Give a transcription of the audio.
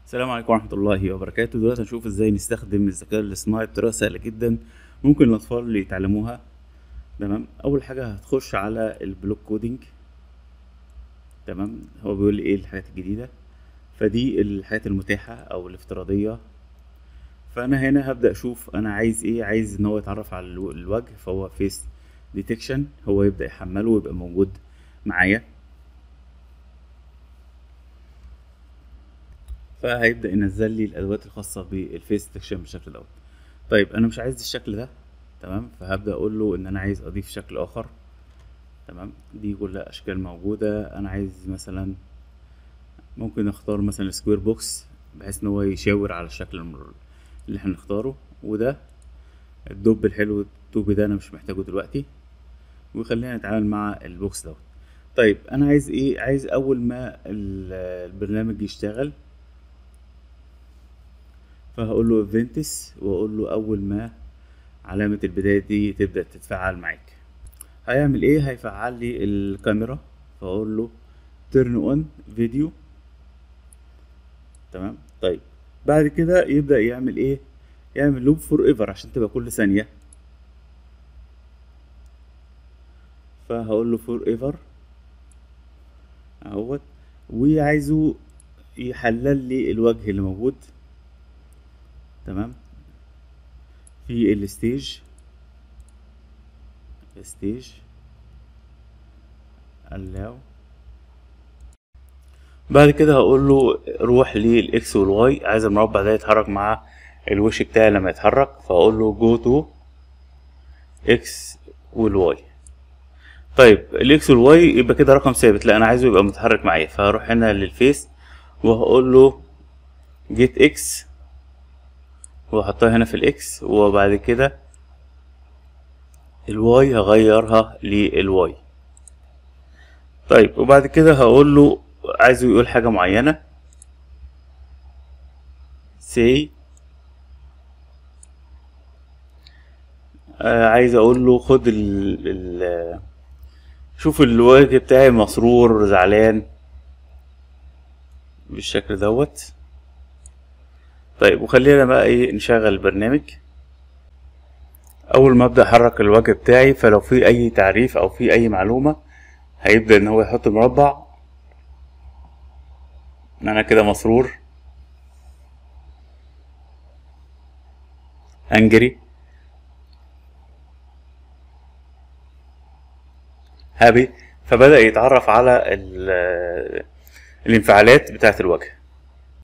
السلام عليكم ورحمة الله وبركاته دلوقتي هنشوف ازاي نستخدم الذكاء الاصطناعي بطريقة سهلة جدا ممكن الأطفال اللي يتعلموها تمام أول حاجة هتخش على البلوك كودينج تمام هو بيقول لي ايه الحاجات الجديدة فدي الحاجات المتاحة أو الافتراضية فأنا هنا هبدأ أشوف أنا عايز ايه عايز إن هو يتعرف على الو- الوجه فهو فيس ديتكشن هو يبدأ يحمله ويبقى موجود معايا فهيبدأ ينزل لي الأدوات الخاصة بالفيس ديتكشن بالشكل دوت طيب أنا مش عايز الشكل ده تمام فهبدأ أقول له إن أنا عايز أضيف شكل آخر تمام دي كلها أشكال موجودة أنا عايز مثلا ممكن أختار مثلا سكوير بوكس بحيث إن هو يشاور على الشكل الم- اللي احنا نختاره وده الدب الحلو الدب ده أنا مش محتاجه دلوقتي وخلينا نتعامل مع البوكس دوت طيب أنا عايز إيه عايز أول ما ال- البرنامج يشتغل فهقول له ايفنتس واقول له اول ما علامة البداية دي تبدأ تتفعل معاك هيعمل ايه هيفعل لي الكاميرا فاقول له تيرن اون فيديو تمام طيب بعد كده يبدأ يعمل ايه يعمل لوب فور ايفر عشان تبقى كل ثانية فهقول له فور ايفر اهوت وعايزه يحلل لي الوجه اللي موجود تمام في الستيج ستيج allow بعد كده هقول له روح للاكس والواي عايز المربع ده يتحرك مع الوش بتاعي لما يتحرك فاقول له جو تو اكس والواي طيب الاكس والواي يبقى كده رقم ثابت لا انا عايزه يبقى متحرك معايا فهروح هنا للفيس وهقول له جيت اكس واحطها هنا في الاكس وبعد كده الواي هغيرها للواي طيب وبعد كده هقول له عايزه يقول حاجة معينة say آه عايز اقول له خد ال, ال شوف الوجه بتاعي مسرور زعلان بالشكل دوت طيب وخلينا بقى ايه نشغل البرنامج اول ما ابدا احرك الوجه بتاعي فلو في اي تعريف او في اي معلومه هيبدا ان هو يحط مربع ان انا كده مسرور انجري هابي فبدا يتعرف على ال- الانفعالات بتاعه الوجه